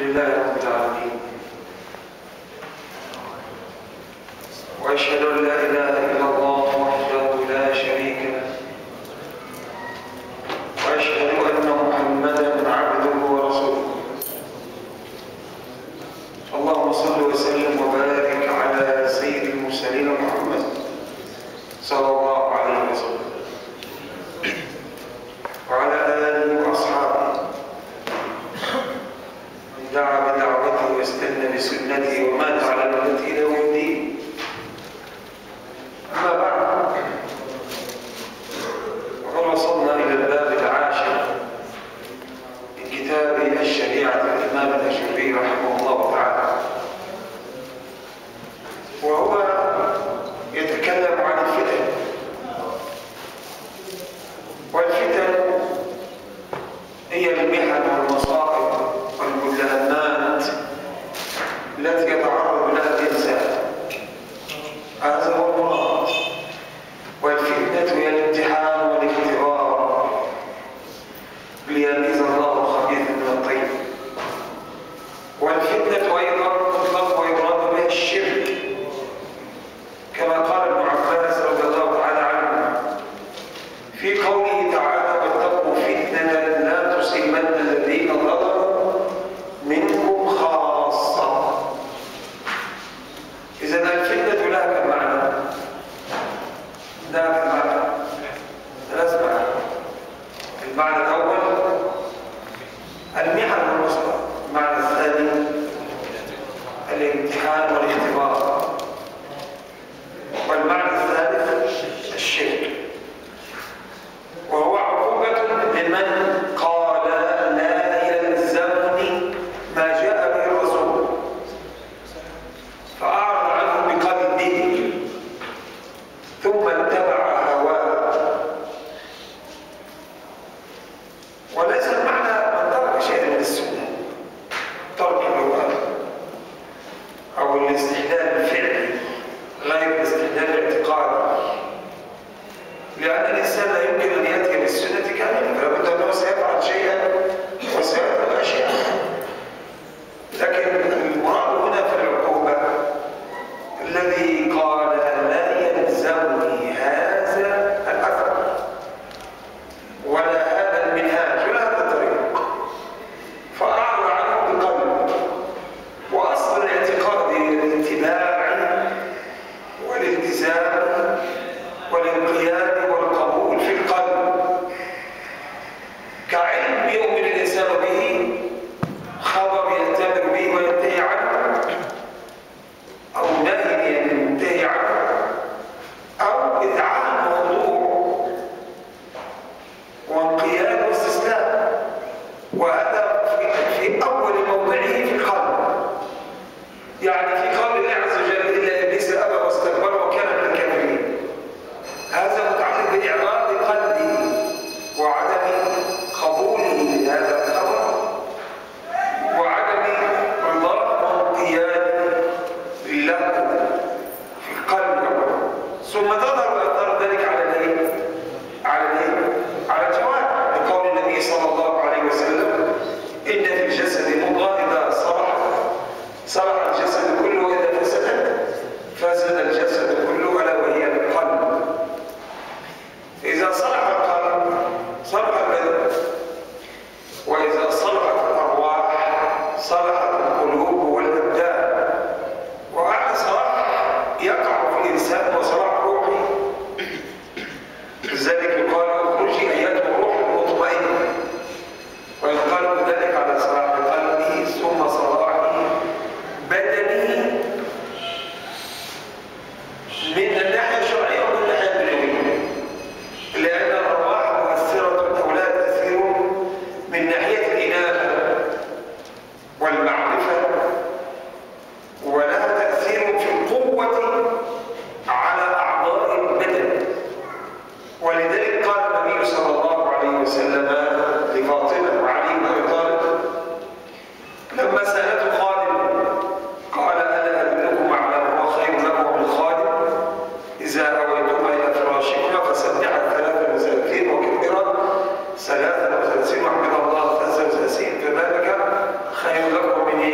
لله رب العالمين وأشهد أن لا إله إلا الله وحده لا شريك له وأشهد أن محمدا عبده ورسوله اللهم صل وسلم وبارك على سيد المرسلين محمد صلى الله عليه وسلم وعلى آله وأصحابه من دعا بدعوته واستنى بسنته ومات على ملته إلى يوم الدين أما بعد وقد وصلنا إلى الباب العاشر من كتاب الشريعة الإمام الأشعري رحمه الله تعالى وهو يتكلم عن الفتن والفتن هي المحن والمصائب والملهمات التي يتعرض لها الإنسان هذا هو المراد والفتنة هي الامتحان والاختبار ليميز الله الخبيث من الطيب والفتنة أيضا تطلق ويراد بها الشرك كما قال ابن عباس رضي الله تعالى عنه في قوله تعالى واتقوا فتنة لا تصيبن الذين ظلموا منكم خاصة إذا الفتنة لها كم معنى؟ لها كم معنى؟ ثلاث معنى المعنى الأول المحن والمصدر المعنى الثاني الامتحان والاختبار والمعنى الثالث الشرك وهو عقوبة لمن قال لا يلزمني ما جاء به الرسول فأعرض عنه بقلبه ثم اتبع هواه وليس المعنى من ترك شيئا من السنة ترك الواجب أو الاستحلال الفعلي غير الاستحلال الاعتقادي لأن الإنسان لا يمكن أن يأتي بالسنة كاملة فلا بد أنه سيفعل شيئا وسيترك أشياء لكن المراد هنا في العقوبة الذي قال لا يلزمني هذا الأثر ولا هذا المنهاج ولا هذا الطريق فأعرض عنه بقلب وأصل الاعتقاد الاتباع والالتزام والانقياد والقبول في القلب كعلم يؤمن الإنسان به خبر يأتمر به وينتهي عنه أو نهي ينتهي عنه أو إذعان وخضوع وانقياد واستسلام وهذا في, في أول موضعه في القلب يعني في قول الله عز وجل إلا إبليس أبى واستكبر وكان من الكافرين هذا متعلق بإعراض قلبه وعدم قبوله لهذا الخبر وعدم رضاه وانقياد له في القلب ثم تظهر اثار ذلك على الايه؟ على الايه؟ على الجوارح بقول النبي صلى الله عليه وسلم ان في الجسد مضغه اذا صلحت صلح الجسد كله واذا فسدت فسد الجسد كله الا وهي القلب اذا صلح القلب صلح البدن واذا صلحت الارواح صلحت القلوب والابدان وأعلى صلاح يقع في الإنسان وصلاح روحي لذلك يقال اخرجي أيات الروح المطمئنة ويقال ذلك على صلاح قلبه ثم صلاح بدنه من الناحية الشرعية ومن الناحية الدنيوية لأن الأرواح مؤثرة أو لا تأثير من ناحية الإنابة والمعرفة ولها تأثير في القوة على أعضاء البدن ولذلك قال النبي صلى الله عليه وسلم لفاطمة وعلي بن أبي طالب لما سألته خادم قال ألا أدلكم على ما هو خير لكم من خادم إذا أويتما إلى فراشكما فسبحا ثلاثا وثلاثين وكبرا ثلاثا وثلاثين واحمد الله ثلاثا وثلاثين فذلك خير لكم من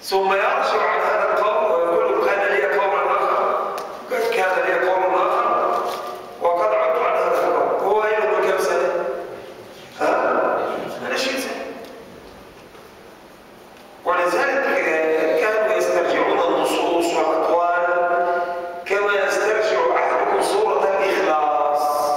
ثم يرجع عن هذا القول ويقول كان لي قول اخر قد كان لي قول اخر وقد عدت عن هذا القول هو له كم سنه؟ ها؟ 20 سنه ولذلك كانوا يسترجعون النصوص والاقوال كما يسترجع احدكم سوره الاخلاص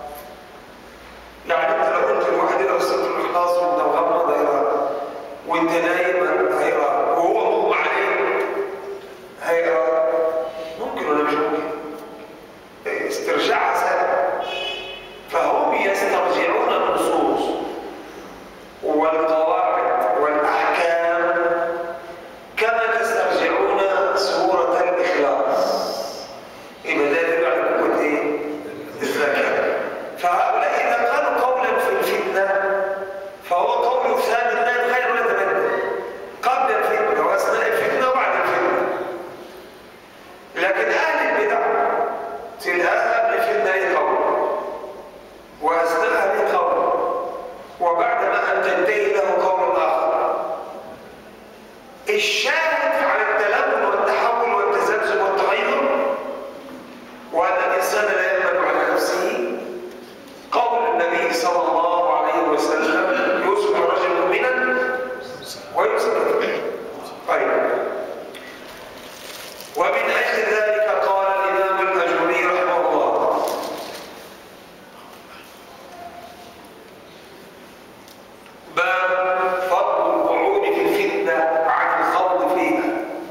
يعني انت لو قلت لواحد يقرا سوره الاخلاص وانت مغمض هيقرا وانت نايم هيقرا وهو مغمى عليه هيقرا ممكن ولا مش ممكن؟ استرجاعها سهل فهم يسترجعون النصوص والقواعد والاحكام كما تسترجعون سوره الاخلاص يبقى ده يدل على قوه ايه؟ الذكاء فهؤلاء اذا قالوا قولا في الفتنه فهو قول ثابت لا يتغير ولا يتبدل قبل الفتنه واثناء الفتنه وبعد الفتنه لكن اهل البدع تلقاها قبل الفتنه ايه قول واثناءها ايه قول وبعد ما ان تنتهي له قول اخر الشاهد على التلون والتحول والتزلزل والتغير وان الانسان لا يامن على نفسه قول النبي صلى الله عليه وسلم يصبح الرجل مؤمنا ويمسك طيب ومن اجل ذلك قال الامام الاجري رحمه الله باب فضل القعود في الفتنه عن الخوض فيها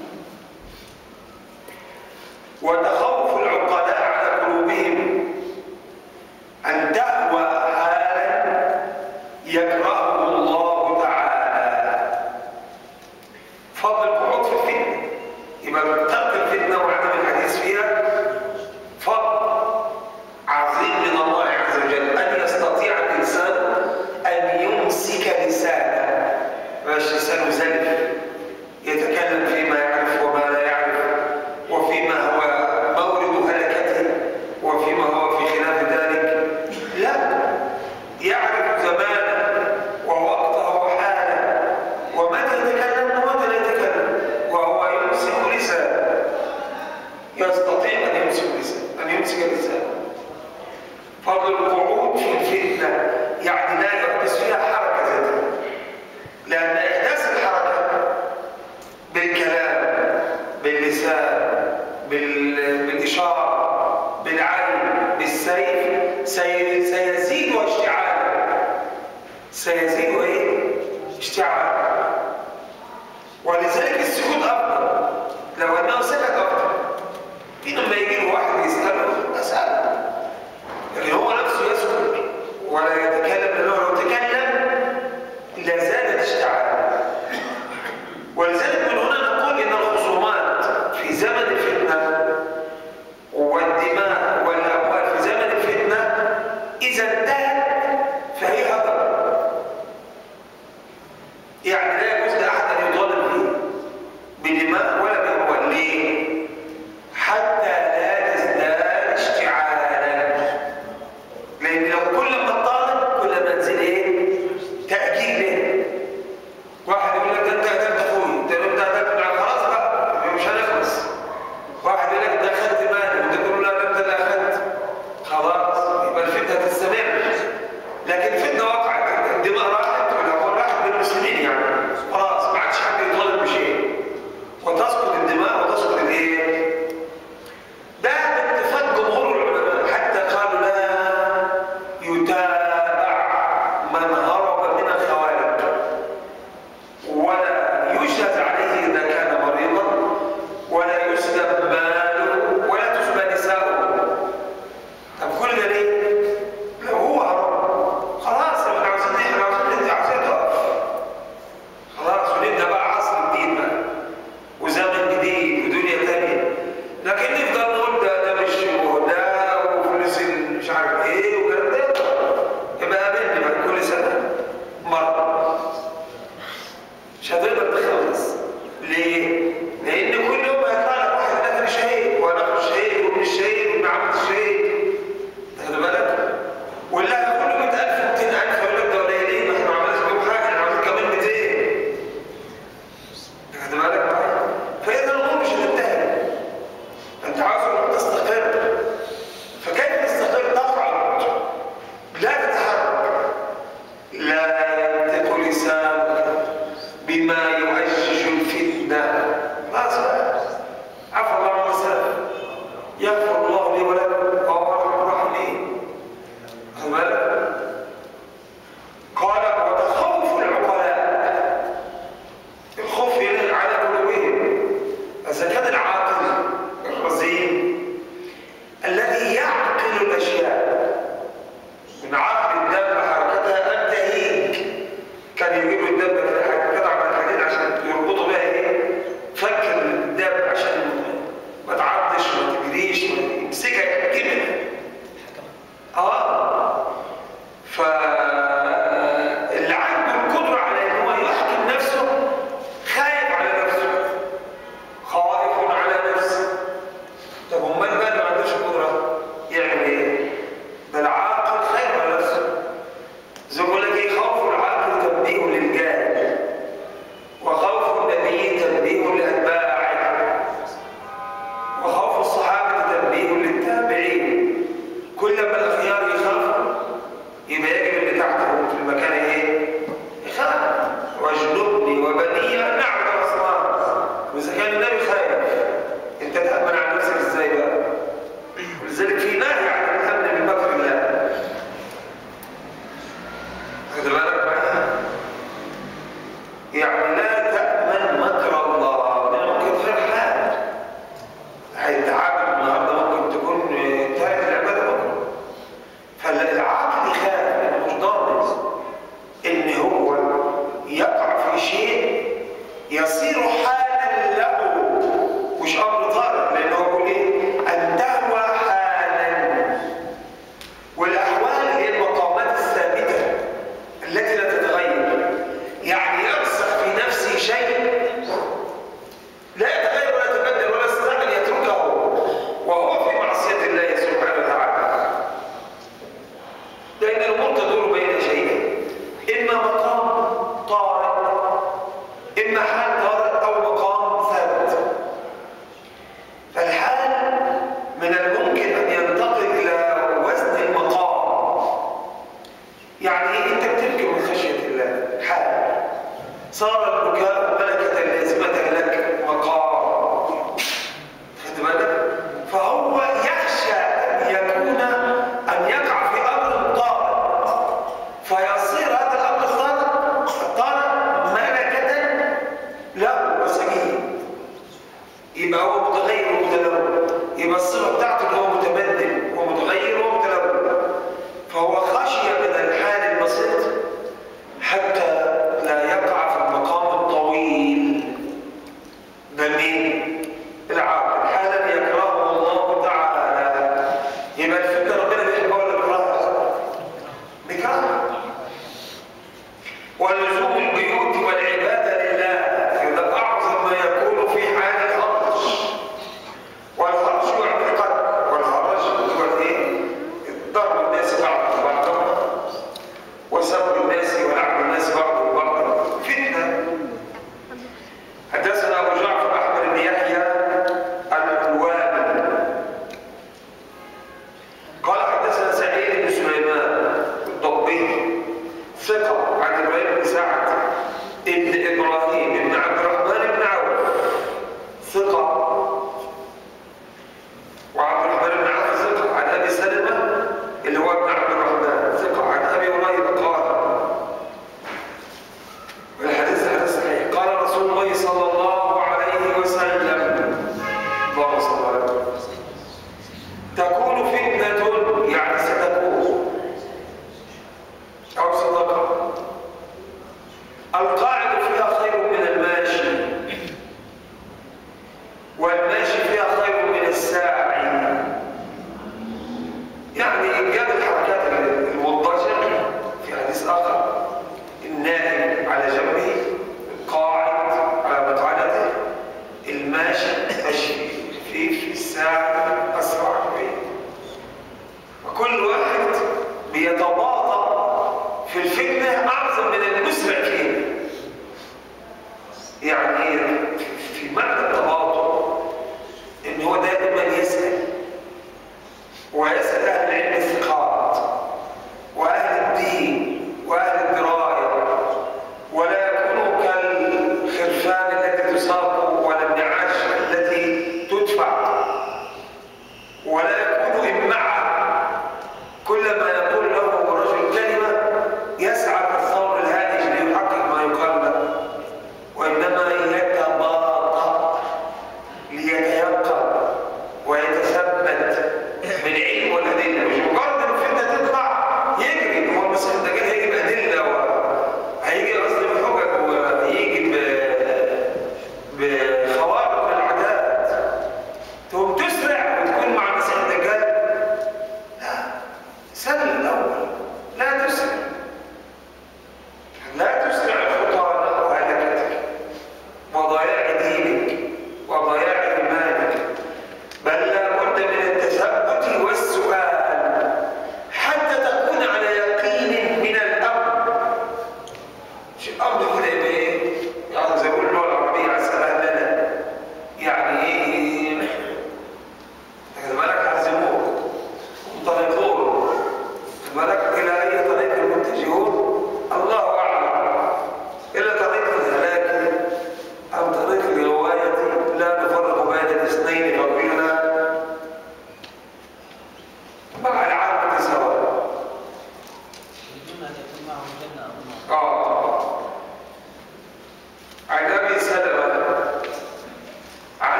وتخوف العقلاء على قلوبهم أن تهوى حالا يكرهه الله تعالى فضل القعود في الفتنة يبقى ترك الفتنة وعدم الحديث فيها فضل عظيم من الله عز وجل أن يستطيع الإنسان أن يمسك لسانه مش لسانه زلف يتكلم فيما يعرف وما لا يعرف وفيما هو مورد هلكته وفيما هو في خلاف ذلك لا يعرف زمانه ووقته وحاله ومتى يتكلم ومتى لا يتكلم وهو يمسك لسانه يستطيع ان يمسك لسانه ان يمسك لسانه فضل القعود في الفتنه يعني لا يحدث فيها حركه ذاتيه لان احداث الحركه بالكلام باللسان بال... بالإشارة بالعين بالسيف سي... سيزيد اشتعالا سيزيد ايه؟ اشتعالا ولذلك السكوت أفضل لو أنه سكت أفضل في لما يجي له واحد يسأله أسأله لكن هو نفسه يسكت ولا يتكلم لأنه لو تكلم لزادت اشتعالا ولذلك من هنا نقول ان الخصومات في زمن الفتنه والدماء والاموال في زمن الفتنه اذا انتهت فهي هدر يعني لا يجوز لاحد ان يطالب به بدماء ولا باموال ليه؟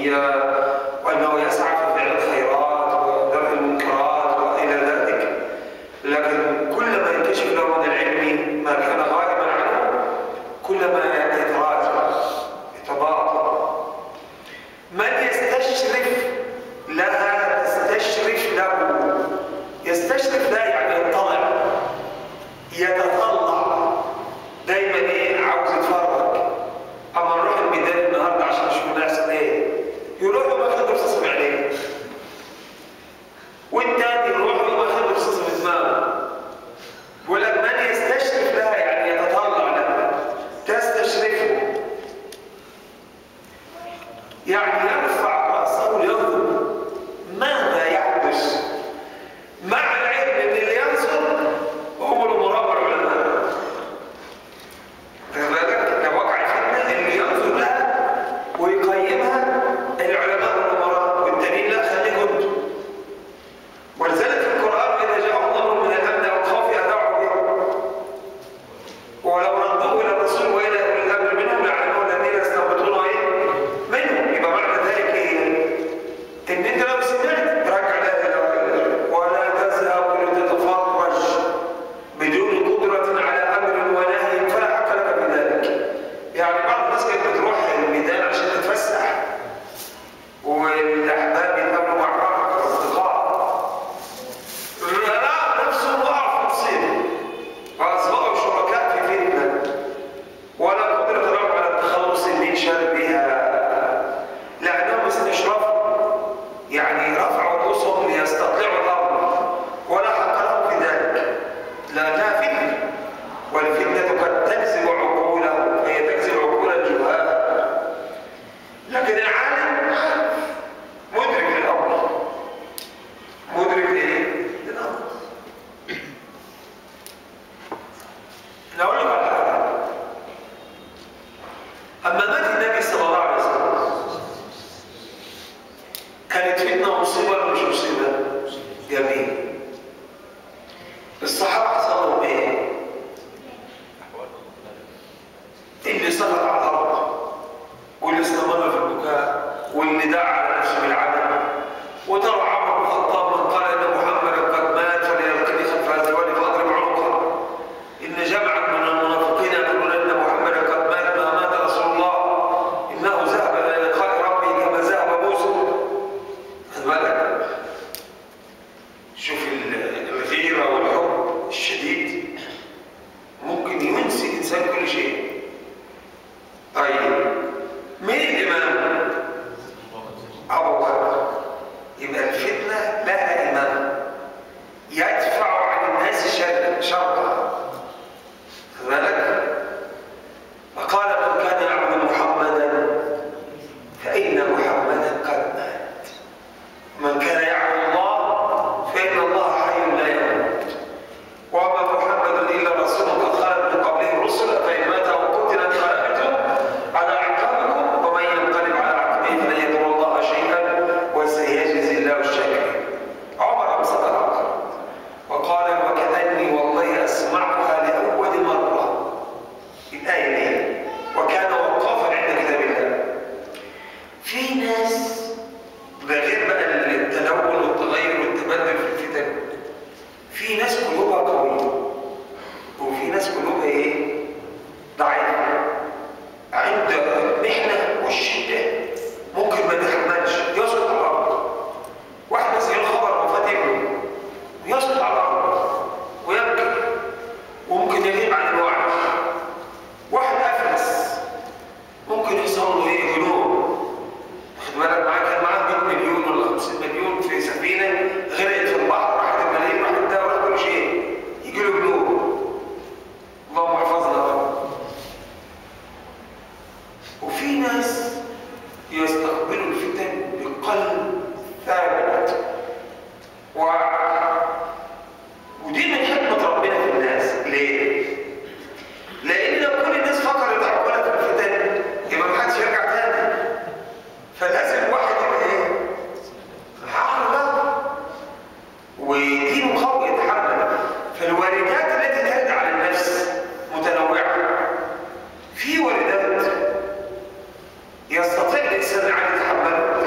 الصوفية وأنه يسعى في فعل الخيرات ودرء المنكرات وإلى ذلك لكن كلما ينكشف له من العلم ما كان غائبا عنه كلما يتراجع يتباطأ من يستشرف لها تستشرف له يستشرف لا يعني يطلع يتطلع دايما ايه عاوز يتفرج اما نروح الميدان النهارده عشان نشوف اللي هيحصل ايه يروح يوم ياخد رصاص في عينيه والتاني يروح يوم ياخد رصاص في دماغه يقول لك من يستشرف لها يعني يتطلع لها تستشرفه يعني يرفع راسه لينظر ماذا يحدث مع العلم ان اللي ينظر هم الامراء والعلماء فذلك لو وقع الفتنه اللي ينظر لها ويقيمها العلماء والامراء والدليل لا خليه انتم ولذلك في القران اذا جاءهم امر من الامن او الخوف اذاعوا به ولو ردوه الى الرسول والى اولي الامر منهم لعلموا الذين يستنبطونه ايه؟ منهم يبقى معنى ذلك ايه؟ ان انت لو سمعت رجع لا اله الا الله ولا تذهب لتتفرج بدون قدرة على امر ونهي فلا حق لك بذلك. يعني بعض الناس كانت بتروح الميدان عشان تتفسح والاحباب يتقابلوا مع بعض اصدقاء رأى نفسه ضعف مصيبه فأصبحوا شركاء في فتنة ولا قدرة لهم على التخلص من شرها لأنهم استشرفوا يعني رفعوا رؤوسهم ليستطلعوا الأرض ولا حق لهم في ذلك لأنها فتنة والفتنة قد تجذب عقولهم فهي تجذب عقول الجهال لكن العالم مدرك للأمر مدرك لإيه؟ للأمر أنا أقول لك على حاجة أما مات النبي صلى الله عليه وسلم كانت فتنة مصيبة ولا مش مصيبة؟ جميل الصحابة حصل لهم إيه؟ اللي سقط على الأرض واللي استمر في البكاء واللي دعا على نفسه بالعدم وترى عمر بن الخطاب من قال ان محمدا قد مات فليلقني خلف هذا الوادي فاضرب عنقه ان جمعا من المنافقين يقولون ان محمدا قد مات ما مات رسول الله انه ذهب الى لقاء ربه كما ذهب موسى خد بالك شوف ال- الغيره والحب الشديد ممكن ينسي الانسان كل شيء طيب مين الامام ابو بكر يبقى الفتنه لها امام يدفع عن الناس شر شرها خد بالك وقال من كان يعبد محمدا فان محمدا قد مات ومن كان يعبد الله فان الله حي لا يموت وما محمد الا رسول قد خلت من قبله الرسل فان مات او قتل انقلبتم على اعقابكم ومن ينقلب على عقبه فلن يضر الله شيئا وسيجزي الله الشاكرين عمر بن الخطاب وقال وكاني والله اسمعها لاول مره الايه دي وكان وقافا عند كتاب الله في ناس ده غير بقى التلون والتغير والتبدل في الفتن في ناس قلوبها قوية وفي ناس قلوبها ايه؟ ضعيفة عند المحنة والشدة ممكن ما تحملش يسقط على الأرض واحد بس يجيله خبر وفاة ابنه ويسقط على الأرض ويبكي وممكن يغيب عن الوعي واحد أفلس ممكن يحصل له ايه جنون خد بالك معاه كان معاه 100 مليون ولا 50 مليون في سفينه غرقت في البحر راحت الملايين راحت ده وراح كل شيء يجي له جنون اللهم احفظنا يا رب وفي ناس يستقبلوا الفتن بقلب ثابت و... ودي من حكمه ربنا في الناس ليه؟ لان لو كل الناس فكرت عقولها في الفتن يبقى ما حدش يرجع تاني فلازم واحد يبقى ايه؟ عقله بقى ودينه قوي يتحمل فالواردات التي ترد على النفس متنوعه في واردات يستطيع الانسان ان يتحملها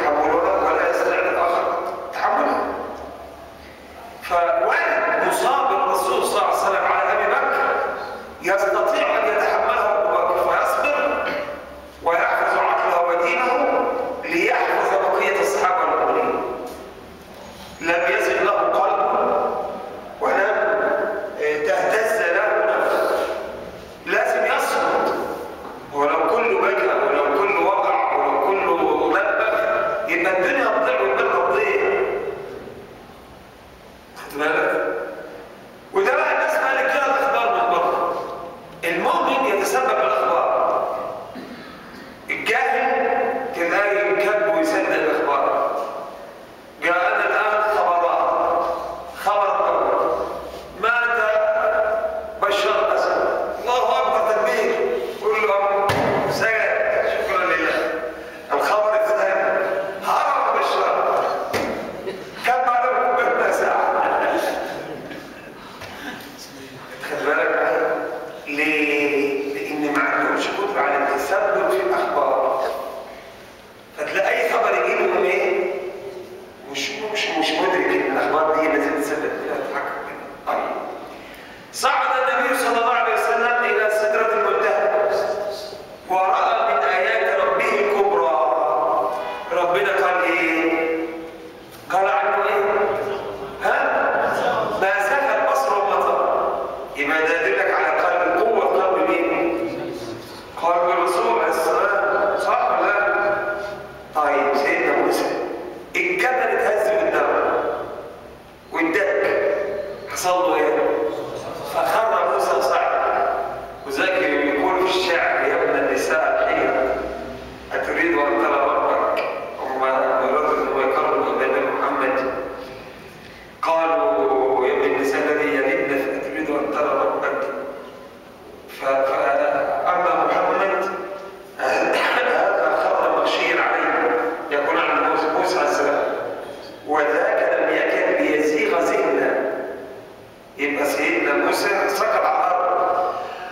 الدنيا هتضيع والبلد هتضيع خد بالك وده بقى الناس مالك كده الاخبار من بره المؤمن يتسبب بالاخبار الجاهل تلاقي كذب ويصدق الاخبار جاءنا الان خبرات خبر اول مات بشار اسد الله اكبر تكبير كل امر سجد شكرا لله الخبر الثاني هرب بشار كم معلومه كبرنا ساعه خد بالك معايا؟ ليه؟ لان ما عندهمش قدره على التثبت في الاخبار فتلاقي اي خبر يجي لهم ايه؟ مش مش مش مدرك ان الاخبار دي لازم تثبت فيها تتحكم فيها. طيب صعد النبي صلى الله عليه وسلم الى سدره المنتهى وراى من ايات ربه الكبرى ربنا قال ايه؟ قال عنه ايه؟ ها؟ ما زال البصر وما طغى يبقى ده يدلك على قلب قوه قلب مين؟ قلب الرسول عليه السلام صح ولا لا؟ طيب سيدنا موسى الجبل اتهز قدامه وادك حصل له ايه؟ فخر موسى صعد وذاك يقول في الشعر يا ابن النساء الحين أتريد أن ترى ربك هم أرادوا أن يقربوا إلى محمد قالوا يا ابن النساء الذي يلدن فتريد أن ترى ربك ف- فأما محمد هذا خر مغشيا عليه يكون عن موسى موسى عليه السلام وذاك لم يكن ليزيغ ذهنا يبقى سيدنا موسى سقط على الأرض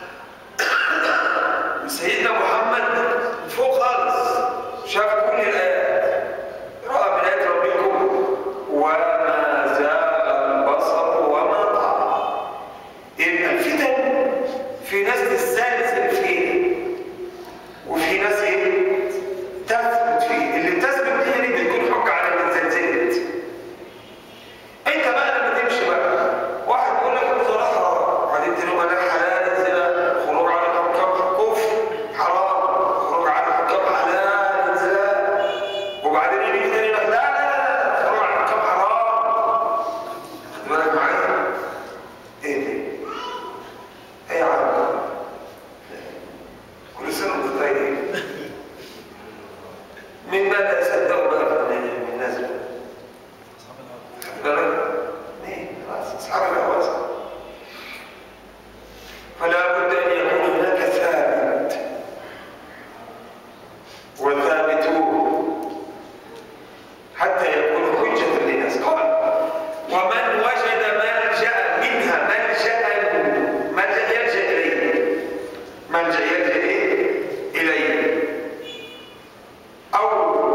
سيدنا محمد فوق خالص شاف كل الآيات رأى من آيات ربكم وما زاغ البصر وما طغى يبقى الفتن في ناس تستلزم فيه وفي ناس ايه تثبت فيه اللي بتثبت دي اللي بتكون حجه على اللي زلزلت انت بقى لما تمشي بقى واحد يقول لك بصراحه وبعدين تقول له ده حلال زنا خروج على الحكام كفر حرام خروج على الحكام حلال زنا وبعدين يجي تاني يقول لك لا لا لا خروج على الحكام حرام خد بالك معايا ايه ده؟ ايه يا عم كل سنه وانت طيب مين بقى اللي يصدقوا بقى من من الناس بقى؟ خد بالك؟ مين؟ خلاص اصحاب الهوس فلا بد ان يكون هناك ثابت وثابتون حتى يكون حجة للناس قال ومن وجد ملجأ منها ملجأ ملجأ يلجأ إليه ملجأ يلجأ إيه؟ إليه أو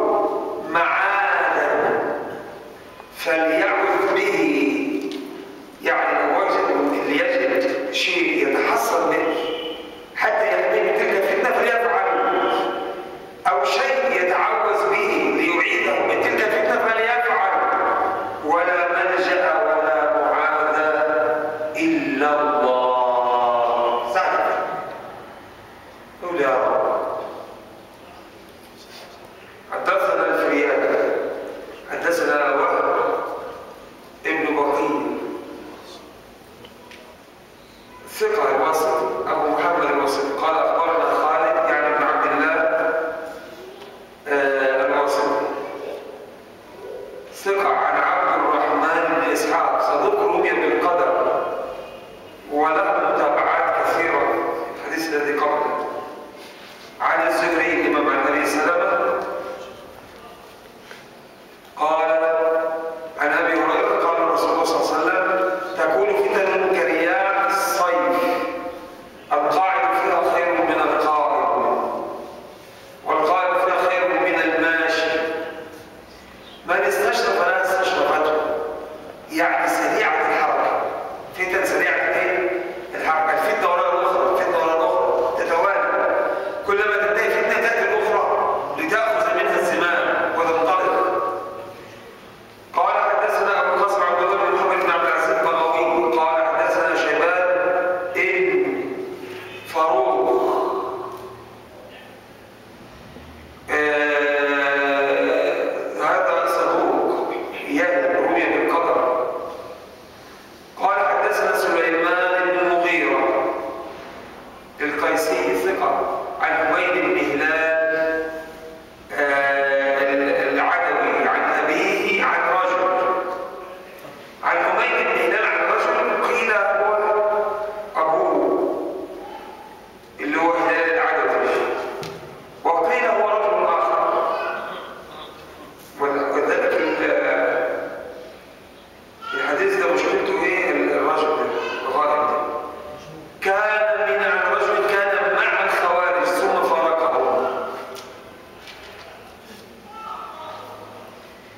معادا فليعوذ به يعني لو وجد اللي يجد شيء يتحصل منه حتى يحميه من تلك الفتنة فليفعل أو شيء يتعوذ به ليعيده من تلك الفتنة فليفعل ولا ملجأ ولا معاذ إلا الله سهل قول يا رب حدثنا الفريان حدثنا وهب ابن بقيل ثقة الواسط أبو محمد الواسط قال أخبرنا خالد يعني بن عبد الله آه، الواسط ثقة عن عبد الرحمن بن إسحاق صدوق رمي بالقدر وله متابعات كثيرة في الحديث الذي قبله عن الزهري إمام عن أبي سلمة قال عن أبي هريرة قال رسول الله صلى الله عليه وسلم تكون فتن كرياح الصيف القاعد فيها خير من القائم والقائم فيها خير من الماشي من استشرف لا استشرفته يعني سريعة الحركة فتن سريعة الايه؟ الحركة الفتنة وراء الأخرى الفتنة وراء الأخرى تتوالى كلما تنتهي فتنة تأتي الأخرى لتأخذ منها الزمام وتنطلق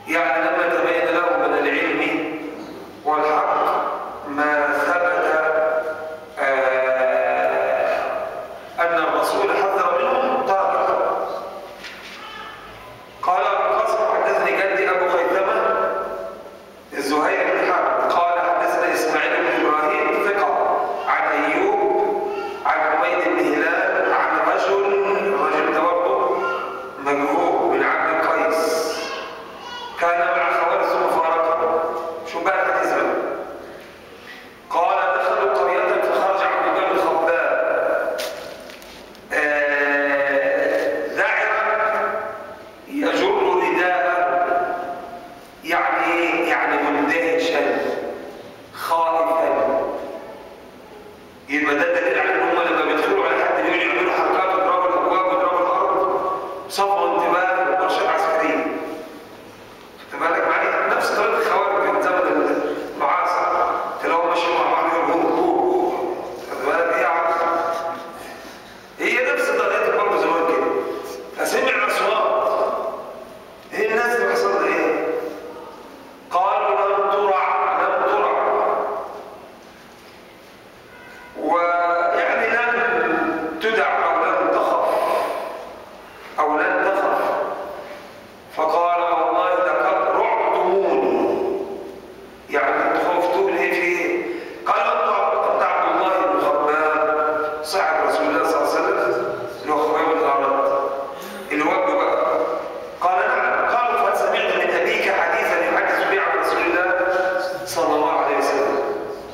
يعني لما تبين له من العلم والحق ما ثبت آه، أن الرسول حذر منهم تركه قال أبو القاسم حدثني جدي أبو خيثمة الزهير بن حرب قال حدثنا إسماعيل بن إبراهيم ثقة عن أيوب عن عبيد بن هلال عن رجل رجل توقف مجهول بن عبد القيس كان مع خوارز مفارقة شو بقى الحديث بقى قال دخلوا قرية فخرج عبد الله بن خباب آه، ذعرا يجر رداءه يعني إيه؟ يعني مندهشا خائفا يبقى ده دليل على ان هم لما بيدخلوا على حد بيقولوا يعملوا حركات ويضربوا الابواب ويضربوا الارض صفوا انتباه ومرشد عسكريه خدت بالك معايا نفس طريقه الخوارج في الزمن المعاصر تلاقوا ماشيين مع بعض يقولوا هو هو هو خدت بالك ايه يا عم هي نفس طريقه برضه زمان كده فسمع اصوات ايه الناس اللي بيحصل لها ايه؟ قالوا لم ترع لم ترع ويعني لم تدع او لم تخف او لن تخف فقال والله لقد رعتموني يعني انتوا خفتوني ايه في ايه؟ قال انت انت عبد الله بن خباب صاحب رسول الله صلى الله عليه وسلم اللي هو خباب بن الارض اللي وجه بقى قال نعم قالوا فسمعت من ابيك حديثا يحدث به عن رسول الله صلى الله عليه وسلم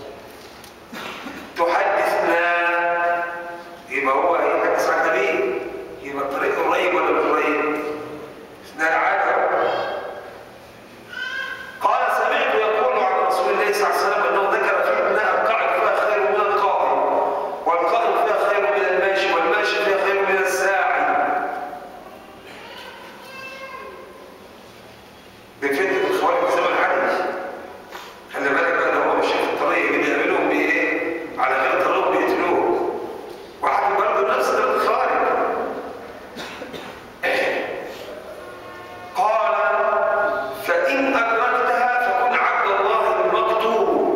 تحدثنا يبقى هو يحدث عن النبي يبقى الطريق قريب ولا مش قريب؟ اثنان عادة قال سمعت يقول عن رسول الله صلى الله عليه وسلم انه ذكر في انها القاعد فيها خير من القائم والقائم فيها خير من الماشي والماشي فيها خير من الساعي بفتنة الخوارج في زمن علي خلي بالك بقى ده هو مش في الطريق اللي بيقابلهم بايه على غير طريق بيقتلوه واحد برضه نفس طريق الخوارج قال فإن أدركتها فكن عبد الله المقتول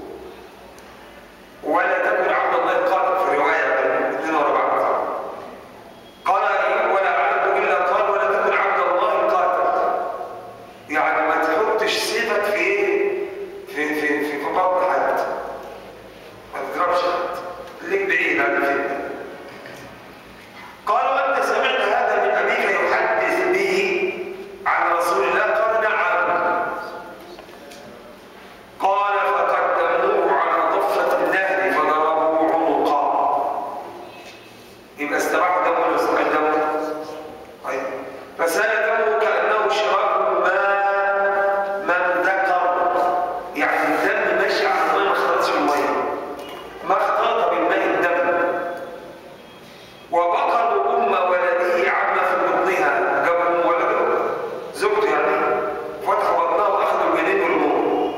ولا تكن عبد الله القاتل في رواية اثنين ورا بعض قال أيوب ولا أعلم إلا قال ولا تكن عبد الله القاتل يعني ما تحطش سيفك في ايه؟ في في في في بطن حد ما تضربش حد ليك بعيد عن الفتنه قال وانت سمعت هذا من ابيك يحدث به عن رسول الله قال نعم قال فقدموه على ضفه النهر فضربوه عنقا يبقى استراح دمه ولا استراح دمه طيب فسال دمه كانه شراب ماء من ذكر يعني الدم ماشي على الماء ما خلطش الميه ما اختلط بالماء الدم وبقروا ام ولده عم في بطنها جابوا ام ولده زوجته يعني فتحوا بطنها واخذوا الجنين والموت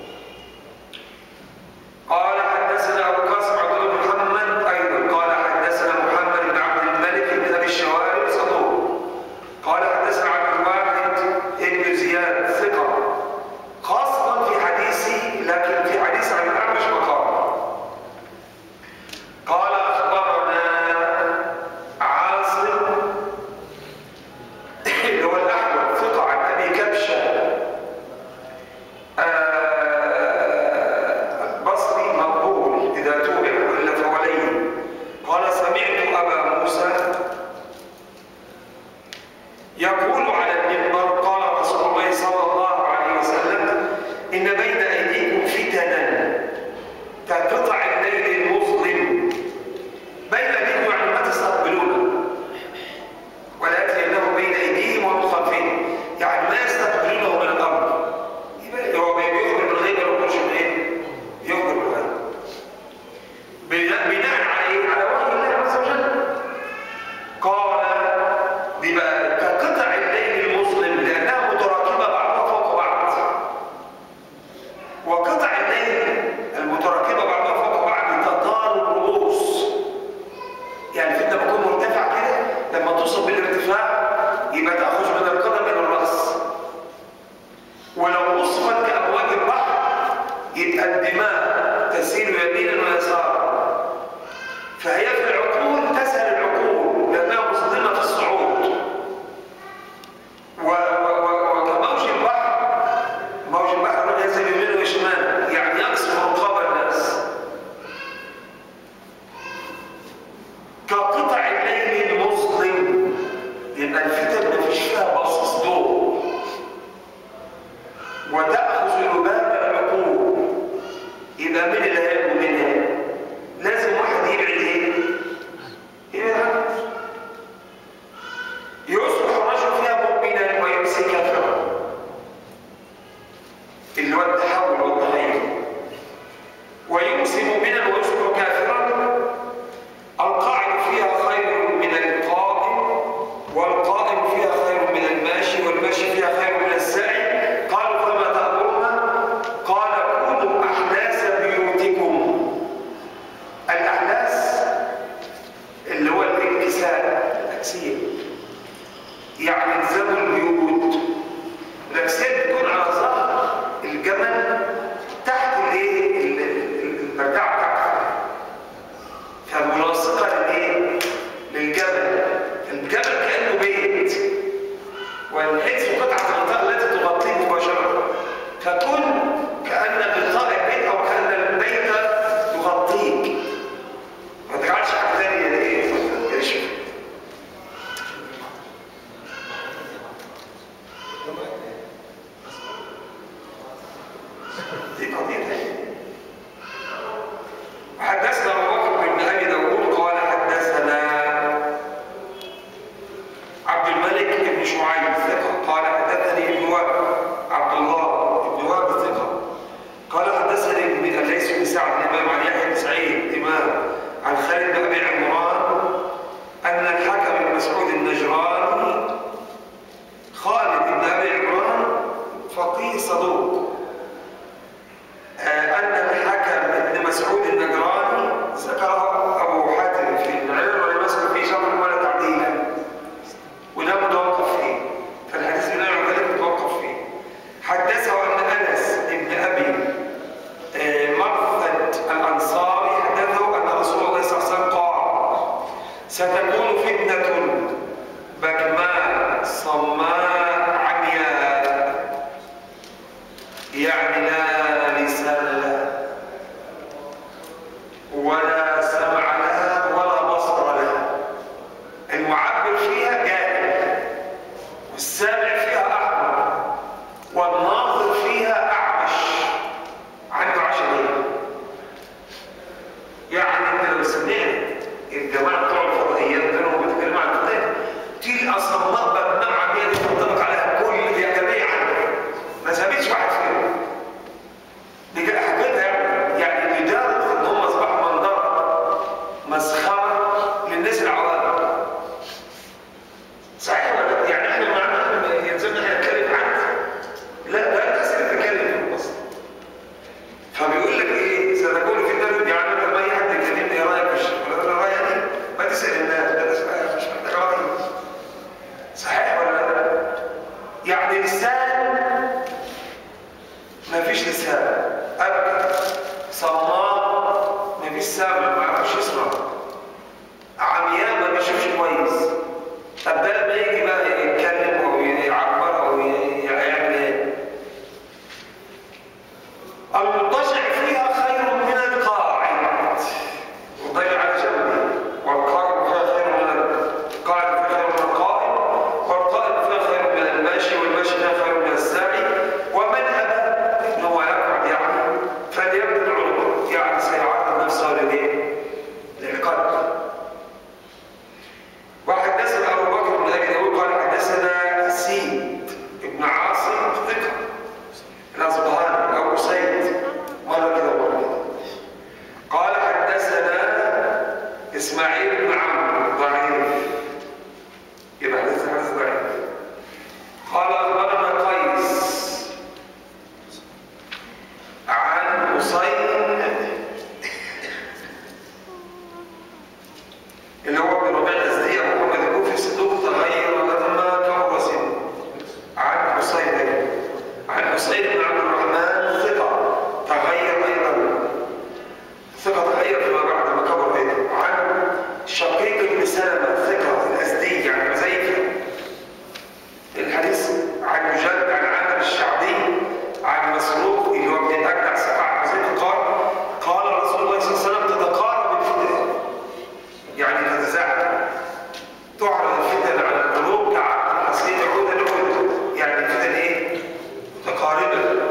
قال حدثنا ابو قاسم عبد الله بن محمد ايضا قال حدثنا محمد بن عبد الملك بن ابي الشوارب صدوق قال حدثنا عبد الواحد بن زياد ثقه خاصه في حديثي لكن في حديث عن الاعمش مقام قال اخبرنا عاصم اللي هو الاحمد ثقه عن ابي كبشه آه، البصري مقبول إذا توبع وإلا فهو لين قال سمعت أبا موسى يقول على المنبر قال رسول الله صلى الله عليه وسلم إن بين أيديكم فتنا كقطع الليل المظلم بين أيديكم يعني ما تستقبلونه ولكن انه بين ايديهم ومن خلفهم يعني ما يستقبلونه من الارض يبقى هو بيخبر بالغيب ولا بيخبرش بالايه؟ يخبر بالغيب بناء بناء على ايه؟ على وحي الله عز وجل قال دي بقى كقطع الليل المظلم لانها متراكبه بعضها فوق بعض وتأخذ لباب العقول يبقى مين اللي هيبقوا منها؟ لازم واحد يبعد ايه؟ يبعد يصبح الرجل فيها مؤمنا ويمسي كافرا اللي هو التحول والتغير ويمسي مؤمنا ويصبح كافرا القاعد فيها خير من القائم والقائم فيها خير من الماشي والماشي فيها خير من السعي قالوا فما تأمرنا قال كونوا أحداث بيوتكم الأحداث اللي هو الانكسار الأكسية يعني الزمن البيوت الأكسية بتكون على ظهر الجمل تحت الايه ال- ال- المرجعة بتاعته فملاصقة للايه للجبل الجبل كأنه بيت والحجز قطعة الغطاء التي تغطيه مباشرة فكن كأن غطاء البيت أو كأن البيت يغطيك ما تجعلش حاجة ثانية ايه تشوف دي قضية ثانية حدثنا ابو بكر بن ابي داوود قال حدثنا عبد الملك بن شعيب ثقه قال حدثني ابن وهب عبد الله بن وهب ثقه قال حدثني ابن الليث بن سعد الامام عن يحيى بن سعيد امام عن خالد بن ابي عمران ان الحكم بن مسعود النجراني خالد بن ابي عمران فقيه صدوق آه، أن الحكم ابن مسعود النجراني ذكره أبو حاتم في العلم والمسك في شرح ولا تعديلا وده متوقف فيه فالحديث بناء على ذلك متوقف فيه حدثه أن أنس بن أبي آه، مرثد الأنصاري حدثه أن رسول الله صلى الله عليه وسلم قال ستكون فتنة بكماء صماء عمياء يعني لا لسان لها ولا سمع لها ولا بصر لها المعبر فيها جاهل والسامع فيها أعمى والناظر فيها أعمش عنده عشرية يعني انت لو سمعت الجماعة بتوع الفضائيات كانوا بيتكلموا عن الفضائيات تيجي أصماء بكماء عمياء دي تنطبق عليها كل يا جميعا ما سابتش واحد فيهم دي كده حكيتها يعني يعني لدرجه ان هم اصبحوا منظره مسخره للناس العوام صحيح ولا لا؟ يعني احنا معنى يلزمنا احنا نتكلم عنه لا لا الناس اللي بتتكلم في الوسط فبيقول لك ايه ستكون في الدرب يعني لما اي حد يكلمني ايه رايك في الشيء ولا انا رايي دي ما تسال الناس لا تسال مش محتاج رايي صحيح ولا لا؟ يعني لسان مفيش لسان أبدا صماء مفيش سامع ما يعرفش يسمع عمياء ما بيشوفش كويس طب ده لما يجي بقى يتكلم او يعبر او ي- يعمل ايه؟ المضطجع فيها خير من القاعد مضطجع على جنبه والقائم فيها خير من القاعد فيها خير من القائم والقائم فيها خير من الماشي والماشي فيها خير من الساعي ومن ابى ان هو يقعد يعني فليبذل العلوم يعني سيعرض نفسه للايه؟ للقلب وحدثنا ابو بكر بن ابي داود قال حدثنا سيد بن عاصم ثقه الاصبهاني او سيد مره كده ومره كده قال حدثنا اسماعيل بن عمرو ضعيف يبقى حدث حدث ضعيف قال اخبرنا قيس عن حسين اللي هو ابن ربيع الازدي ابو محمد الكوفي صدوق تغير لما كبر سنه عن حسين عن حسين بن عبد الرحمن ثقه تغير ايضا ثقه تغير فيما بعد ما كبر ايضا عن شقيق بن سلمه ثقه الازدي يعني مزيفه الحديث عن مجاهد عن عامر الشعبي عن مسروق اللي هو من اجدع سبع مزيفه قال قال رسول الله صلى الله عليه وسلم تتقارب الفتن يعني تتزاحم تعرض الفتن على القلوب كعقد حصيد عودا لعودا يعني الفتن ايه؟ متقاربه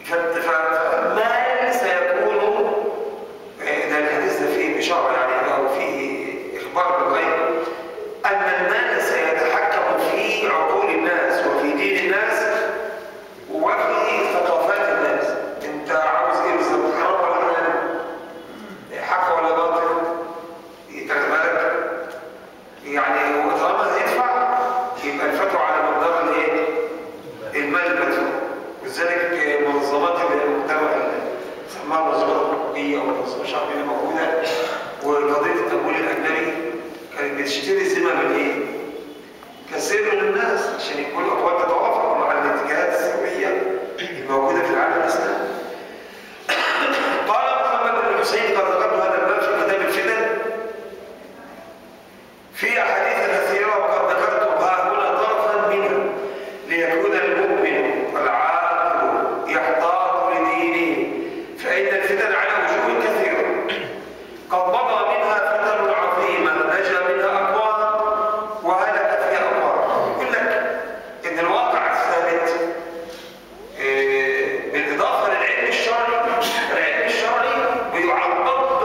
فت- فما سيكون ده الحديث ده فيه إشارة يعني أو فيه إخبار بالغيب أن المال سيتحكم في عقول الناس وفي دين الناس وفي ثقافات الناس أنت عاوز إيه بالظبط حرام ولا حلال؟ حق ولا باطل؟ تاخد بالك؟ يعني هو طالما هيدفع يبقى الفتوى على مقدار الايه؟ المال المدفوع ولذلك منظمات المجتمع سماها منظمات حقوقيه او منظمات شعبيه موجوده وقضيه التمويل الاجنبي كانت بتشتري ذمم من ايه؟ كثير من الناس عشان يكون الاقوال تتوافق مع الاتجاهات السلميه الموجوده في العالم الاسلامي. قال محمد بن الحسين قد ذكرت هذا الباب في كتاب الفتن في أحاديث كثيرة وقد ذكرت ها هنا طرفا منها ليكون المؤمن والعاقل يحتاط لدينه فإن الفتن على وجوه كثيرة قد مضى منها فتن عظيمة نجا منها أقوام وهلك فيها أقوام يقول لك إن الواقع الثابت إيه، بالإضافة للعلم الشرعي العلم الشرعي بيعضد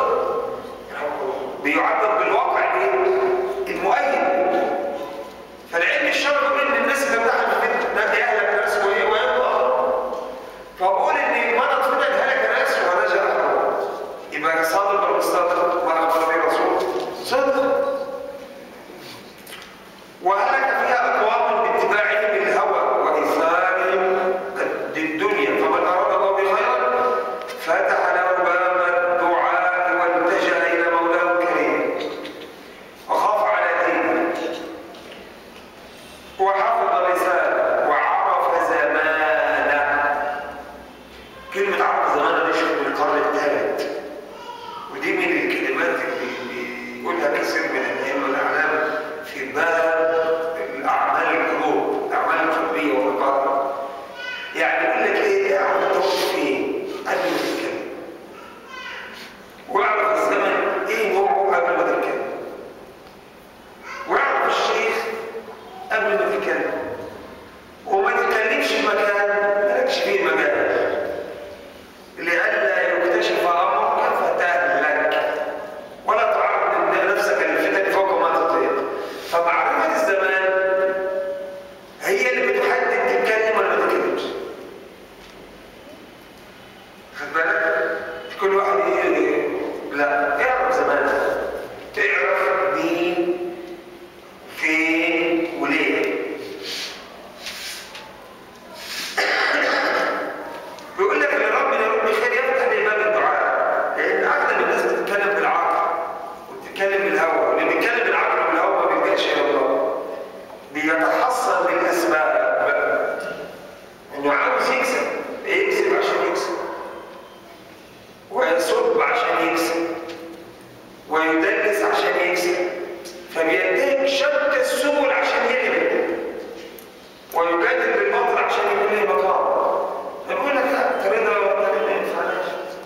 بيعضد بالواقع الايه؟ المؤيد فالعلم الشرعي بيقول ان الناس اللي بتاعها الفتن ده يهلك ناس وايه ويبقى فبقول ان مرض فتن هلك ناس ونجا اخرون يبقى صادق ولا مش صادق؟ ما اخبر به رسول صادق وهلك فيها أقوام باتباعهم الهوى وإثارهم الدنيا فمن أراد الله بخيرا فتح له باب الدعاء والتجأ إلى مولاه الكريم وخاف على دينه وحفظ لسانه وعرف زمانه كلمة عرف زمانه دي شيخ من القرن الثالث ودي من الكلمات اللي بيقولها كثير من الأئمة الأعلام في باب الأعمال القلوب الأعمال القلبية والقلب يعني يقول لك إيه اعرف توقف فين قبل ما تتكلم واعرف الزمن إيه نوعه قبل ما تتكلم واعرف الشيخ قبل ما تتكلم وما تتكلمش في مكان مالكش فيه مجال لئلا يكتشف امرك فتهلك ولا تعرض نفسك للفتن فوق ما تطيق فمعرفه الزمان هي اللي بتحدد تتكلم ولا ما تتكلمش خد بالك كل واحد ي- لا اعرف زمانك اعرف مين فين وليه بيقول لك اللي ربنا يرد بخير يفتح لي باب الدعاء لان اغلب الناس بتتكلم بالعقل وبتتكلم بالهوى واللي بيتكلم بالعقل والهوى ما بيلجاش الى الله بيتحصل بالاسباب انه عاوز يكسب يكسب عشان يكسب ويصب عشان يكسب ويدلس عشان يكسب فبينتهج شتى السبل عشان يغلب ويجادل بالباطل عشان يكون له مقام فبيقول لك لا ترضى ولا ما ينفعناش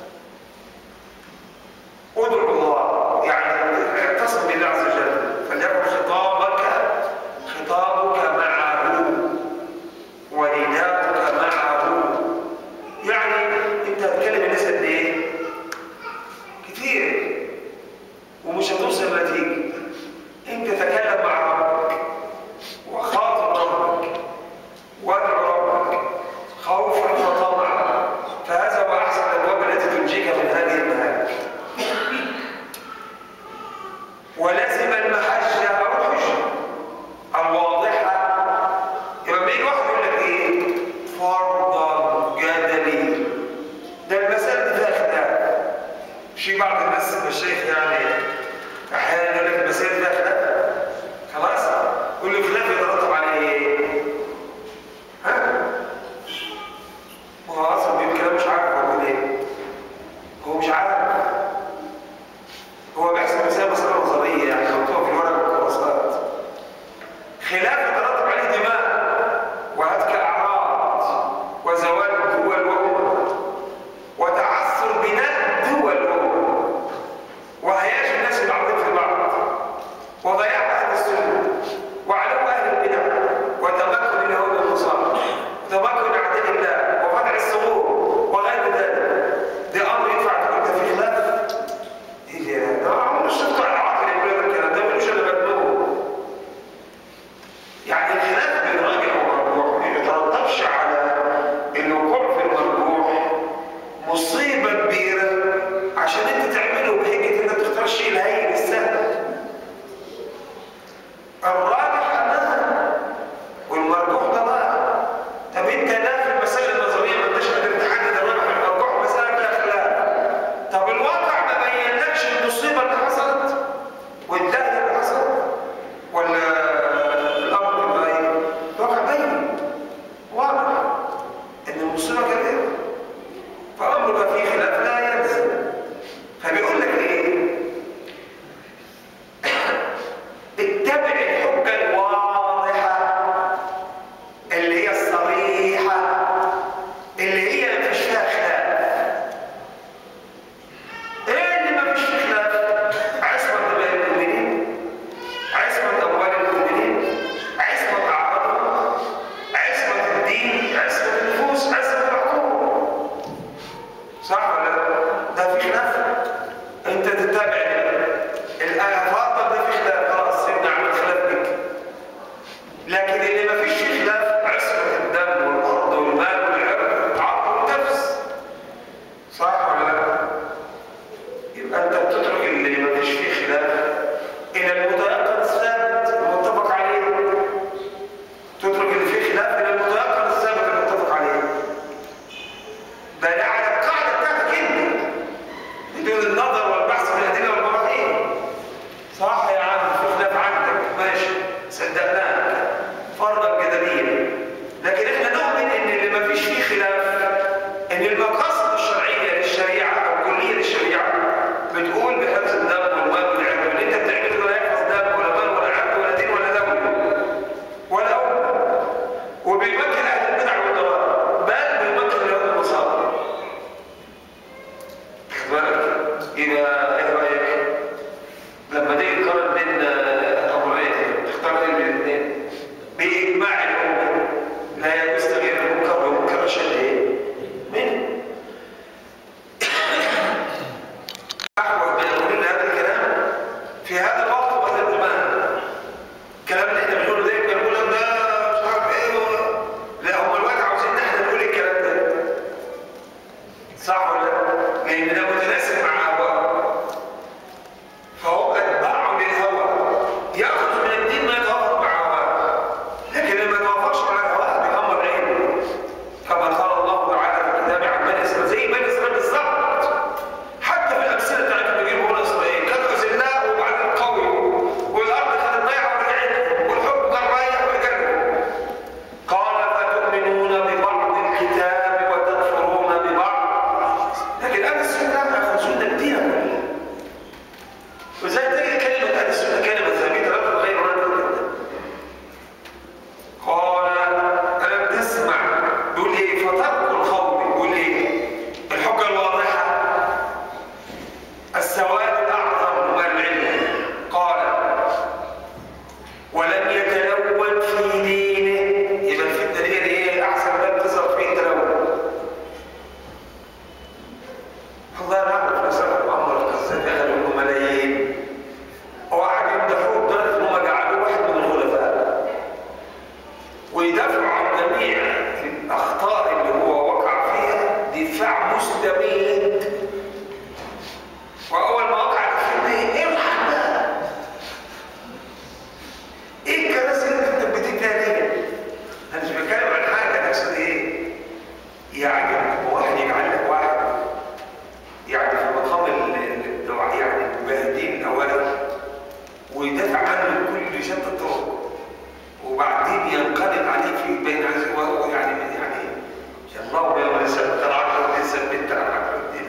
ادعو الله يعني اعتصم بالله عز وجل فليكن خطابك خطابك معه ونداءك معه يعني انت هتكلم الناس قد ايه؟ كتير ومش هتوصل نتيجه انت تكلم مع ربك وخاطب ربك وادعو ربك خوفا وطمعا فهذا هو احسن الابواب التي تنجيك من هذه المهالك ولازم المحجه او الحجه الواضحه يبقى لما يجي واحد يقول لك ايه فرضا جدلي ده المسائل دي فيها خلاف في بعض الناس المشايخ يعني احيانا يقول لك المسائل دي فيها خلاف خلاص كل خلاف يترتب عليه ايه؟ ها؟ هو اصلا بيقول كلام مش عارف هو بيقول ايه هو مش عارف هو بيحسب مسائل مسألة نظرية يعني مكتوبة في الورق والكراسات خلاف يترتب عليه دماء وهتك أعراض وزوال دول وأمم وتعثر بناء دول وأمم وهياج الناس بعضهم في بعض ده في خلاف انت تتابع الآية فاضل ده في خلاف خلاص سيبنا عن الخلاف بك لكن اللي ما فيش فيه خلاف عصمة الدم والأرض والمال والعرض عقل والنفس صح ولا لا؟ يبقى انت بتترك اللي ما فيش فيه خلاف الى المتيقن الثابت المتفق عليه تترك اللي فيه خلاف الى المتيقن الثابت المتفق عليه ده لا على القاعده بتاعتك انت بدون النظر والبحث في الادله والبراهين صح يا عم في خلاف عندك ماشي صدقناك فرضا جدليا لكن احنا نؤمن ان اللي ما فيش فيه خلاف ان المقاصد الشرعيه للشريعه او الكليه للشريعه بتقول بحفظ الدم والمال والعرض اللي انت بتعمله ده لا يحفظ دم ولا مال ولا عرض ولا دين ولا دوله ولا امه وبيمكن اهل البدع والضلال بل بيمكن اليهود والنصارى خد بالك يبقى ايه رايك لما تيجي تقارن بين امرين تختار ايه من الاثنين باجماع الامه لا يجوز تغيير المنكر والمنكر اشد ايه منه احوج بين نقول هذا الكلام في هذا الوقت وهذا الزمان الكلام اللي احنا بنقوله ده يبقى نقول لهم ده مش عارف ايه و... لا هم الوقت عاوزين ان احنا نقول الكلام ده صح ولا لا؟ لان ده متناسب مع هواه فهو اتباع للهوى ياخذ من الدين ما يتوافق مع هواه لكن لما يتوافقش مع الهواه بيغمض عينه كما قال الله تعالى في الكتاب عن بني اسرائيل زي بني اسرائيل بالظبط حتى في الامثله بتاعت بيجيبوا بني اسرائيل كانوا اذلاء وبعدين قوي والارض كانت ضيعه ورجعت والحب كان رايح ورجعت قال فتؤمنون ببعض الكتاب وتكفرون ببعض لكن اهل السنه لا ياخذون الدين كله وزي تجد كلمه اهل السنه كلمه ثابته لا تتغير ولا تتبدل قال ألم تسمع يقول إيه فترك الخوض يقول إيه الحجة الواضحة السواد الأعظم هو العلم قال ولم يتلون في دينه يبقى في الدليل إيه أحسن باب تظهر فيه التلون الله نعرف مثلا عمر القذافي أهله ملايين وقعد يمدحوه لدرجة إن هم جعلوه واحد من الخلفاء ويدافعوا عن جميع الاخطاء اللي هو وقع فيها دفاع مستميت واول ما وقع في ايه الحق ده؟ ايه الكراسي اللي انت مثبتين فيها دي؟ انا مش بتكلم عن حاجه انا اقصد ايه؟ يعني واحد يجعل لك واحد يعني في مقام ال- ال- لو يعني المجاهدين اولا ويدافع عنه بكل شتى الطرق وبعدين ينقلب عليه في بين عز وهو يعني يعني الله يوم يثبت العقل يثبت العقل الدين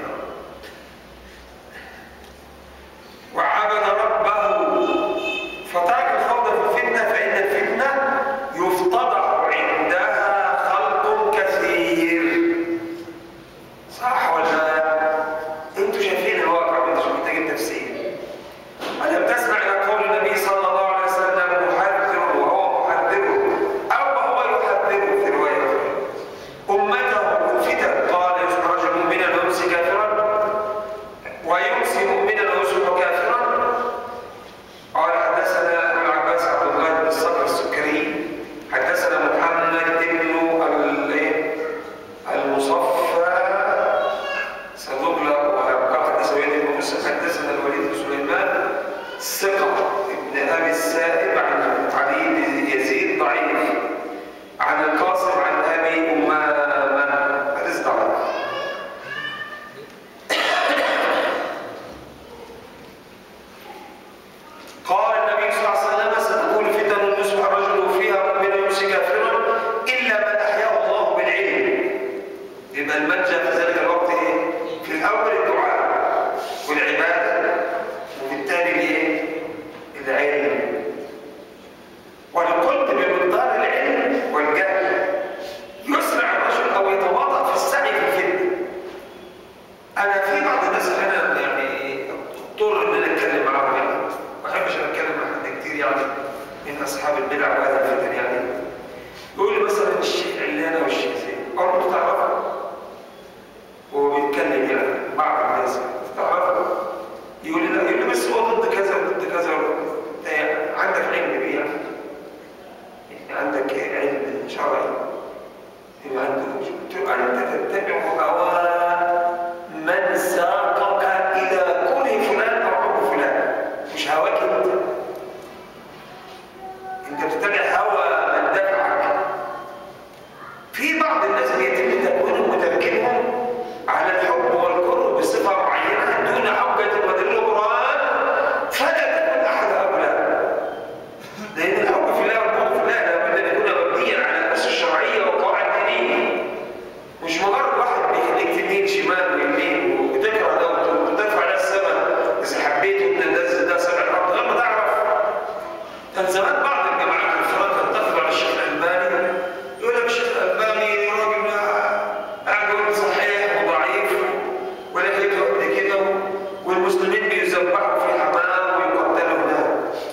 وعبد ربه فترك الخوض في الفتنه فان الفتنه يفتضح عندها خلق كثير صح ولا لا؟ انتوا شايفين الواقع انتوا مش محتاجين تفسير ألم تسمع إلى قول النبي صلى الله عليه وسلم محذر وهو محذره أو وهو يحذره في رواية أمته الفتن قال يخرج مؤمنا ويمسي كافرا ويمسي مؤمنا ويصبح كافرا قال حدثنا ابو العباس عبد الله بن الصقر السكري حدثنا محمد بن ال- المصفى سنبلغ وقال حدثنا وليد بن مسلم حدثنا الوليد بن سليمان ثقة ابن أبي السائب عن علي بن يزيد ضعيف عن القاسم عن أبي أمامة حديث ضعيف قال النبي صلى الله عليه وسلم ستكون فتن يصبح الرجل فيها مؤمنا يمسي كافرا إلا من أحياه الله بالعلم يبقى المنجا في ذلك الوقت ايه؟ في الاول الدعاء والعباده وبالتالي الايه؟ العلم ولقلت بمقدار العلم والجهل يسرع الرجل او يتواضع في السعي في الفتنه. انا في بعض الناس انا يعني اضطر ان انا اتكلم معاهم يعني ما بحبش انا اتكلم مع حد كتير يعني من اصحاب البدع واهل الفتن يعني يقول لي مثلا الشيخ علانه والشيخ زين اقول له تعرفه هو بيتكلم يعني بعض عيسى تعرفوا يقول لي لا يقول لي بس هو ضد كذا وضد كذا انت عندك علم بيه يعني عندك علم شرعي يبقى عندك تبقى انت تتبع هوى من ساقك الى كره فلان او حب فلان مش هواك انت انت بتتبع هوى من دفعك في بعض الناس بيتم تكوينهم وتركيبهم على الحب والكره بصفه معينه دون حجه ودليل القران فلا تكون احد هؤلاء لان الحب في الله والبغض في الله لابد ان يكون مبنيا على الاسس الشرعيه وقواعد دينيه مش مجرد واحد بيخليك تميل شمال ويمين وتكره ده وتدفع على السماء اذا حبيته ان ده ده سبع الارض غير ما تعرف كان زمان بعض الجماعات الفرق تنتقد على الشيخ الالباني يقول لك الشيخ الالباني راجل قاعد يقول صحيح وضعيف ولحيته قد كده والمسلمين بيذبحوا في حمام ويقتلوا هناك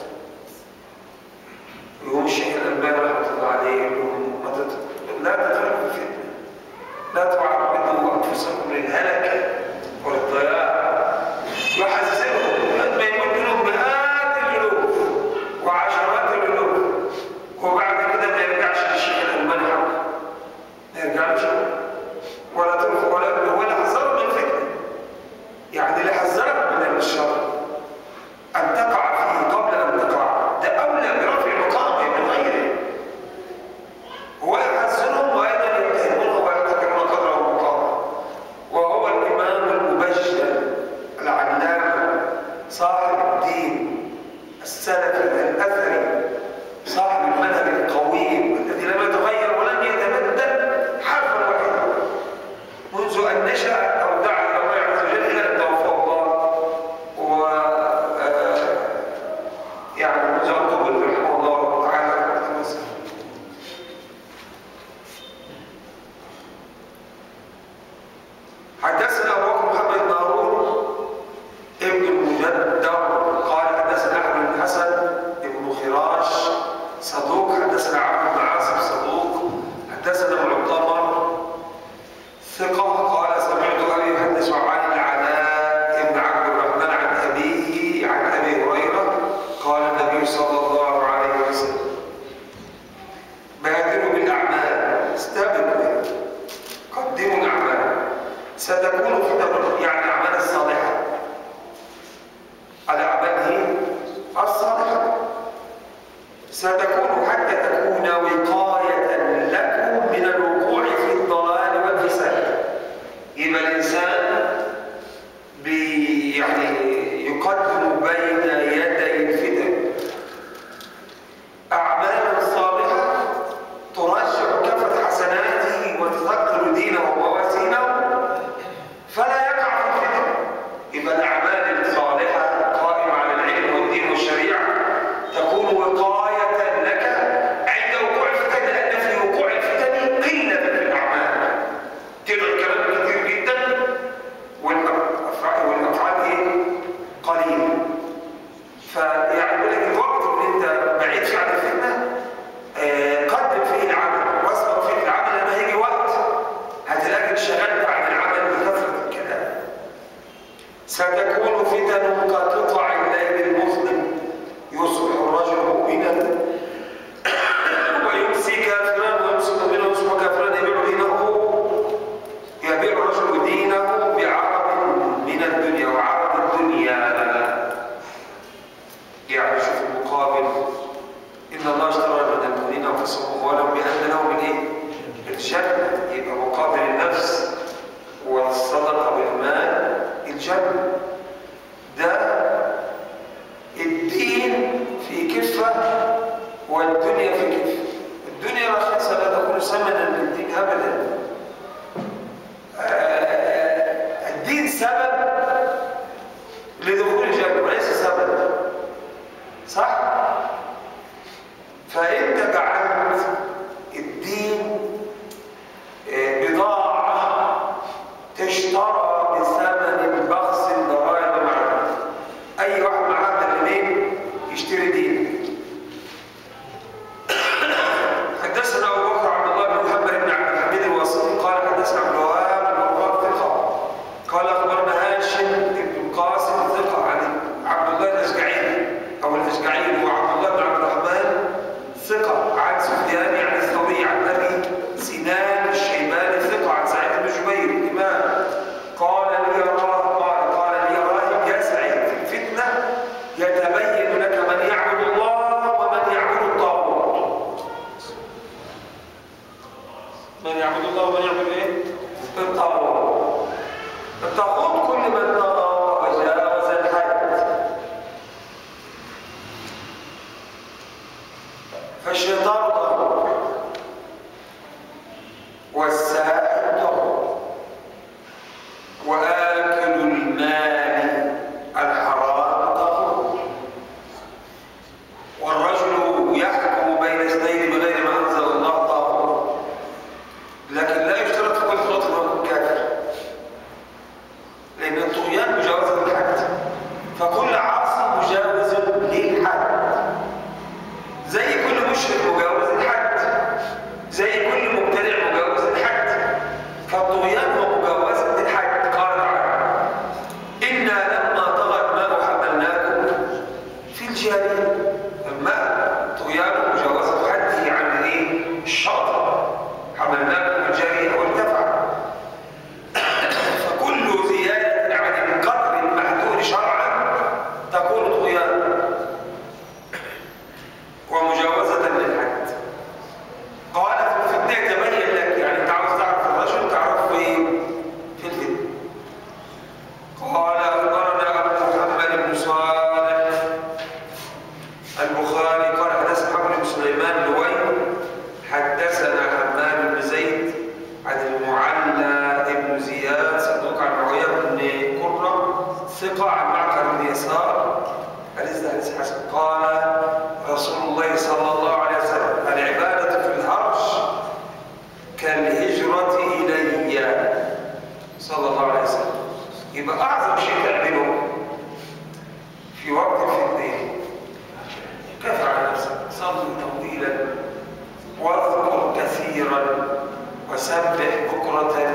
يقوم الشيخ الالباني رحمه الله عليه يقول لهم ما تت- لا تدخلوا في الفتنه لا تعرضوا انفسكم للهلكه والضياع يحذرهم قد ما يمد لهم مئات الالوف وعشرات الالوف وبعد كده ما يرجعش للشيخ الالماني حقه ما يرجعش ولا تنفق ولا ولا حذروا من فتنه يعني اللي حذرك من الشر ان تقع فيه قبل ان تقع ده اولى برفع مقامه من غيره هو يحذرهم وايضا يتهمونه ويعتبرون قدره ومقامه وهو الامام المبجل العلامه صاحب الدين السلفي الاثري صاحب المنهج القويم الذي لم يتغير ولم يتبدل حرفا واحدا منذ ان نشا او دعا الى الله عز وجل الى ان توفاه الله و آه، يعني منذ ان قبل رحمه الله تعالى رحمه الله حدثنا ابو بكر محمد بن هارون ابن المجدد قال حدثنا احمد بن حسن ابن خراش صدوق حدثنا عبد بن عاصم صدوق حدثنا معتمر ثقة قال سمعت أبي يحدث عن العلاء بن عبد الرحمن عن أبيه عن أبي هريرة قال النبي صلى الله عليه وسلم بادروا بالأعمال استبدوا قدموا الأعمال ستكون فتن يعني الأعمال الصالحة الأعمال هي الصالحة ستكون حتى تكون وقاية لكم من الوقوع في الضلال والفساد يبقى الإنسان بي يعني يقدم بين يدي الفتن أعمالا صالحة ترجع كفة حسناته وتثقل دينه وموازينه فلا يقع في الفتن يبقى الأعمال الصالحة قائمة على العلم والدين والشريعة تكون وقاية لك عند وقوع الفتن لأن في وقوع الفتن قلة في الأعمال تلقى الكلام كثير جدا والأفعال والأفعال إيه؟ قليل فيعني يقول لك الوقت اللي أنت بعيد فيه عن الفتنة آه، قدم فيه العمل واسبق فيه العمل لما يجي وقت هتلاقي انشغلت عن العمل بكثرة الكلام ستكون فتن كقطع الليل المظلم يصبح الرجل مؤمنا ويمسي كافرا ويمسك منه يصبح كافرا يبيع دينه يبيع الرجل دينه بعرض من الدنيا وعرض الدنيا يعني شوف المقابل ان الله اشترى من المؤمنين انفسهم واموالهم بان لهم من ايه؟ الجنه يبقى مقابل النفس والصدقه بالمال الجنه ده الدين في كفه والدنيا في كفه الدنيا رخيصه لا تكون ثمنا للدين ابدا آه، الدين سبب لدخول الجنه وليس سبب صح؟ فأنت جعلت الدين آه، بضاعة تشترى بثمن بخس دراهم معدودة أي واحد معاه دليلين يشتري دين حدثنا أبو بكر عبد الله بن محمد بن عبد الحميد الواسطي قال حدثنا عبد الوهاب بن مرات ثقة قال أخبرنا هاشم وآكل المال الحرام طهور والرجل يحكم بين اثنين بغير ما أنزل الله طهور لكن لا يشترط في كل خطوة أنه يكون كافر لأن الطغيان مجاوزة للحد فكل عاصي مجاوز للحد زي كل مشرك مجاوز الحد زي كل مبتدع مجاوز الحد فالطغيان هو مجاوزة الحد قال تعالى إنا لما طغى الماء حملناكم في الجارية الماء طغيان مجاوزة حده عن الايه؟ الشاطئ حملناكم في الجارية وارتفع فكل زيادة عن القدر المحدود شرعا تكون طغيانا ومجاوزة للحد قال في الفتنة تبين لك يعني انت عاوز تعرف الرجل تعرف في في الفتنة قال أخبرنا أبو محمد بن صالح البخاري قال حدثنا محمد بن سليمان لوي حدثنا حماد بن زيد عن المعلى بن زياد صدوق عن معاوية بن قرة ثقة عن معقل بن يسار حديث ده حديث حسن قال رسول الله صلى الله عليه وسلم العبادة في الهرج كالهجرة إلي صلى الله عليه وسلم يبقى أعظم شيء تعمله في وقت في الدين كفى على نفسك صل طويلا واذكر كثيرا وسبح بكرة